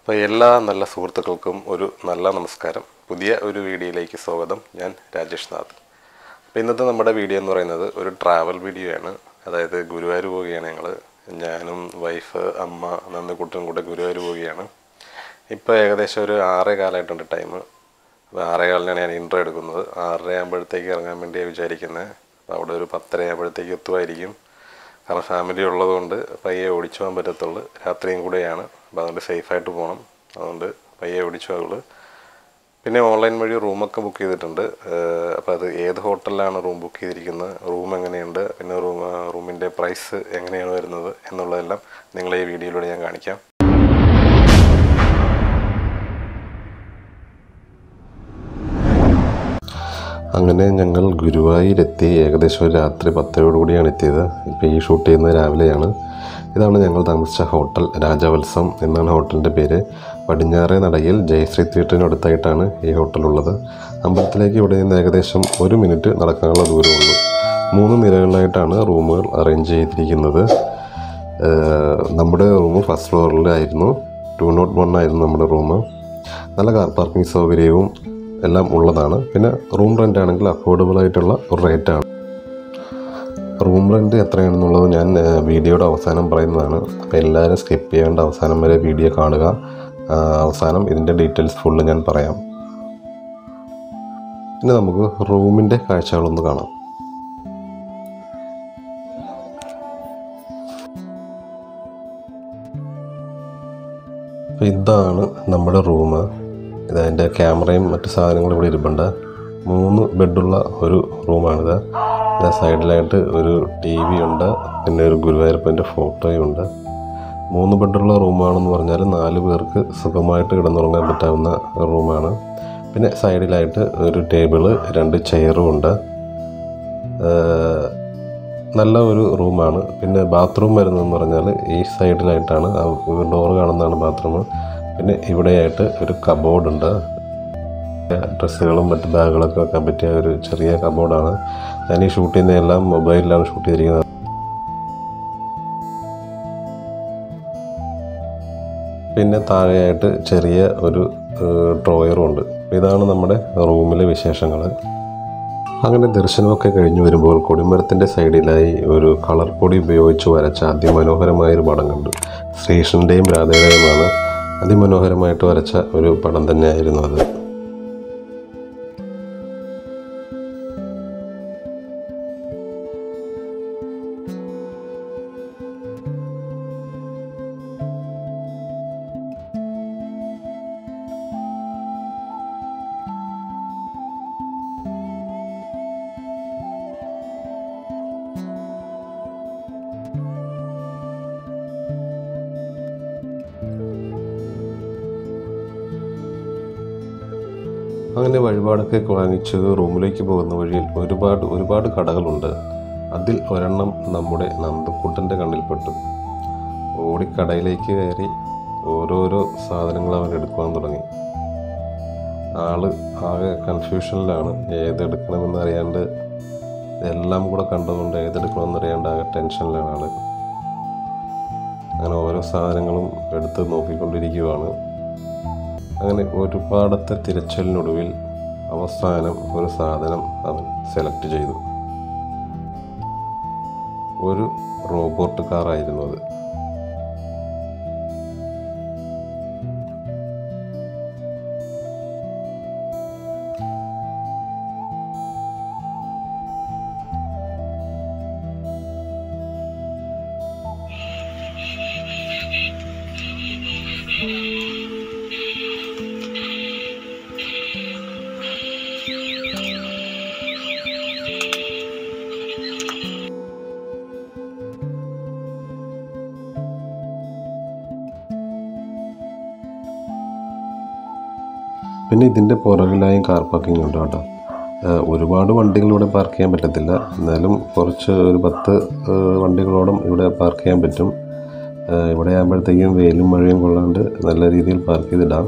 അപ്പോൾ എല്ലാ നല്ല സുഹൃത്തുക്കൾക്കും ഒരു നല്ല നമസ്കാരം പുതിയ ഒരു വീഡിയോയിലേക്ക് സ്വാഗതം ഞാൻ രാജേഷ് നാഥ് അപ്പോൾ ഇന്നത്തെ നമ്മുടെ വീഡിയോ എന്ന് പറയുന്നത് ഒരു ട്രാവൽ വീഡിയോ ആണ് അതായത് ഗുരുവായൂർ പോവുകയാണ് ഞങ്ങൾ ഞാനും വൈഫ് അമ്മ നന്ദക്കുട്ടനും കൂടെ ഗുരുവായൂർ പോവുകയാണ് ഇപ്പോൾ ഏകദേശം ഒരു ആറേ കാലമായിട്ടുണ്ട് ടൈം അപ്പോൾ ആറേ കാലിനാണ് ഞാൻ ഇൻട്രോ എടുക്കുന്നത് ആറര ആകുമ്പോഴത്തേക്ക് ഇറങ്ങാൻ വേണ്ടിയാണ് വിചാരിക്കുന്നത് അപ്പോൾ അവിടെ ഒരു പത്തര ആകുമ്പോഴത്തേക്ക് എത്തുമായിരിക്കും കാരണം ഫാമിലി ഉള്ളതുകൊണ്ട് പയ്യെ ഓടിച്ചു പോകാൻ പറ്റത്തുള്ളൂ രാത്രിയും കൂടെയാണ് അപ്പോൾ അതുകൊണ്ട് സേഫായിട്ട് പോകണം അതുകൊണ്ട് പയ്യെ ഓടിച്ചു പോകുള്ളൂ പിന്നെ ഓൺലൈൻ വഴി റൂമൊക്കെ ബുക്ക് ചെയ്തിട്ടുണ്ട് അപ്പോൾ അത് ഏത് ഹോട്ടലിലാണ് റൂം ബുക്ക് ചെയ്തിരിക്കുന്നത് റൂം എങ്ങനെയുണ്ട് പിന്നെ റൂം റൂമിൻ്റെ പ്രൈസ് എങ്ങനെയാണ് വരുന്നത് എന്നുള്ളതെല്ലാം നിങ്ങളെ ഈ വീഡിയോയിലൂടെ ഞാൻ കാണിക്കാം അങ്ങനെ ഞങ്ങൾ ഗുരുവായൂരെത്തി ഏകദേശം ഒരു രാത്രി പത്തരയോട് കൂടിയാണ് എത്തിയത് ഇപ്പോൾ ഈ ഷൂട്ട് ചെയ്യുന്നത് രാവിലെയാണ് ഇതാണ് ഞങ്ങൾ താമസിച്ച ഹോട്ടൽ രാജവത്സം എന്നാണ് ഹോട്ടലിൻ്റെ പേര് പടിഞ്ഞാറേ നടയിൽ ജയശ്രീ തിയേറ്ററിനടുത്തായിട്ടാണ് ഈ ഹോട്ടലുള്ളത് അമ്പലത്തിലേക്ക് ഇവിടെ നിന്ന് ഏകദേശം ഒരു മിനിറ്റ് നടക്കാനുള്ള ദൂരമുള്ളൂ മൂന്ന് നിലകളിലായിട്ടാണ് റൂമുകൾ അറേഞ്ച് ചെയ്തിരിക്കുന്നത് ഏഹ് നമ്മുടെ റൂം ഫസ്റ്റ് ഫ്ലോറിലായിരുന്നു ടു നോട്ട് വൺ ആയിരുന്നു നമ്മുടെ റൂം നല്ല കാർ പാർക്കിംഗ് സൗകര്യവും എല്ലാം ഉള്ളതാണ് പിന്നെ റൂം റെൻ്റ് ആണെങ്കിൽ അഫോർഡബിൾ ആയിട്ടുള്ള ഒരു റേറ്റാണ് റൂം റെൻറ്റ് എത്രയാണെന്നുള്ളത് ഞാൻ ഏഹ്, വീഡിയോയുടെ അവസാനം പറയുന്നതാണ് അപ്പോൾ എല്ലാവരും സ്കിപ്പ് ചെയ്യേണ്ട അവസാനം വരെ വീഡിയോ കാണുക ആ, അവസാനം ഇതിൻ്റെ ഡീറ്റെയിൽസ് ഫുള്ള് ഞാൻ പറയാം ഇനി നമുക്ക് റൂമിൻ്റെ കാഴ്ചകളൊന്ന് കാണാം അപ്പോൾ ഇതാണ് നമ്മുടെ റൂം ഇതതിൻ്റെ ക്യാമറയും മറ്റു സാധനങ്ങളും ഇവിടെ ഇരിപ്പുണ്ട് മൂന്ന് ബെഡുള്ള ഒരു റൂമാണിത് ഇത് സൈഡിലായിട്ട് ഒരു ടി വി ഉണ്ട് പിന്നെ ഒരു ഗുരുവായൂരപ്പൻ്റെ ഫോട്ടോയും ഉണ്ട് മൂന്ന് ബെഡുള്ള റൂമാണെന്ന് പറഞ്ഞാൽ നാല് പേർക്ക് സുഖമായിട്ട് കിടന്നുറങ്ങാൻ പറ്റാവുന്ന റൂമാണ് പിന്നെ സൈഡിലായിട്ട് ഒരു ടേബിള് രണ്ട് ചെയറും ഉണ്ട് ഏഹ് നല്ല ഒരു റൂമാണ് പിന്നെ ബാത്റൂം വരുന്നതെന്ന് പറഞ്ഞാൽ ഈ സൈഡിലായിട്ടാണ് ആ ഡോറ് കാണുന്നതാണ് ബാത്റൂം പിന്നെ ഇവിടെയായിട്ട് ഒരു കബോർഡ് ഉണ്ട് ഡ്രസ്സുകളും മറ്റ് ബാഗുകളൊക്കെ വെക്കാൻ പറ്റിയ ഒരു ചെറിയ കബോർഡാണ് ഞാൻ ഈ ഷൂട്ട് ചെയ്യുന്നതെല്ലാം മൊബൈലിലാണ് ഷൂട്ട് ചെയ്തിരിക്കുന്നത് പിന്നെ താഴെയായിട്ട് ചെറിയ ഒരു ഡ്രോയറും ഉണ്ട് ഇതാണ് നമ്മുടെ റൂമിലെ വിശേഷങ്ങൾ അങ്ങനെ ദർശനമൊക്കെ കഴിഞ്ഞു വരുമ്പോൾ കൊടിമരത്തിൻ്റെ സൈഡിലായി ഒരു കളർ പൊടി ഉപയോഗിച്ച് വരച്ച അതിമനോഹരമായൊരു പടം കണ്ടു ശ്രീകൃഷ്ണൻ്റെയും രാധയുടെയുമാണ് അതിമനോഹരമായിട്ട് വരച്ച ഒരു പടം തന്നെയായിരുന്നു അത് അങ്ങനെ വഴിപാടൊക്കെ വാങ്ങിച്ച് റൂമിലേക്ക് പോകുന്ന വഴിയിൽ ഒരുപാട് ഒരുപാട് കടകളുണ്ട് അതിൽ ഒരെണ്ണം നമ്മുടെ നന്ദക്കുട്ടൻ്റെ കണ്ണിൽപ്പെട്ടു ഓടി കടയിലേക്ക് കയറി ഓരോരോ സാധനങ്ങൾ അവൻ എടുക്കുവാൻ തുടങ്ങി ആള് ആകെ കൺഫ്യൂഷനിലാണ് ഏതെടുക്കണമെന്ന് അറിയാണ്ട് എല്ലാം കൂടെ കണ്ടതുകൊണ്ട് ഏതെടുക്കണമെന്ന് അറിയാണ്ട് ആകെ ടെൻഷനിലാണ് ആള് അങ്ങനെ ഓരോ സാധനങ്ങളും എടുത്ത് നോക്കിക്കൊണ്ടിരിക്കുകയാണ് അങ്ങനെ ഒരുപാടത്തെ തിരച്ചിലിനൊടുവിൽ അവസാനം ഒരു സാധനം അവൻ സെലക്ട് ചെയ്തു ഒരു റോബോട്ട് കാറായിരുന്നു അത് പിന്നെ ഇതിൻ്റെ പുറകിലായും കാർ പാർക്കിംഗ് ഉണ്ട് കേട്ടോ ഏഹ് ഒരുപാട് വണ്ടികൾ ഇവിടെ പാർക്ക് ചെയ്യാൻ പറ്റത്തില്ല എന്നാലും കുറച്ച് ഒരു പത്ത് ഏഹ് വണ്ടികളോളം ഇവിടെ പാർക്ക് ചെയ്യാൻ പറ്റും ഏഹ് ഇവിടെ ആകുമ്പോഴത്തേക്കും വെയിലും മഴയും കൊള്ളാണ്ട് നല്ല രീതിയിൽ പാർക്ക് ചെയ്തിടാം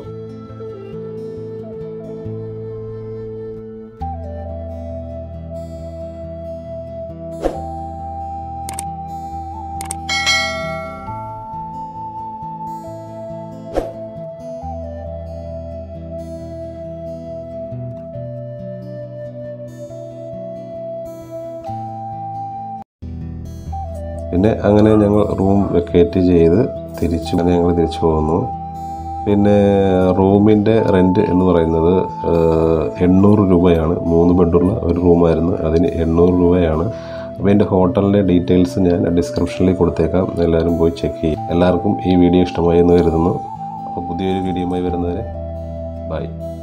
പിന്നെ അങ്ങനെ ഞങ്ങൾ റൂം വെക്കേറ്റ് ചെയ്ത് തിരിച്ചു അങ്ങനെ ഞങ്ങൾ തിരിച്ചു പോകുന്നു പിന്നെ റൂമിൻ്റെ റെൻറ്റ് എന്ന് പറയുന്നത് ഏഹ്, എണ്ണൂറ് രൂപയാണ് മൂന്ന് ബെഡുള്ള ഒരു റൂമായിരുന്നു അതിന് എണ്ണൂറ് രൂപയാണ് അപ്പോൾ എൻ്റെ ഹോട്ടലിൻ്റെ ഡീറ്റെയിൽസ് ഞാൻ ഡിസ്ക്രിപ്ഷനിൽ കൊടുത്തേക്കാം എല്ലാവരും പോയി ചെക്ക് ചെയ്യും എല്ലാവർക്കും ഈ വീഡിയോ ഇഷ്ടമായി എന്ന് കരുതുന്നു അപ്പോൾ പുതിയൊരു വീഡിയോയുമായി വരുന്നവരെ ബൈ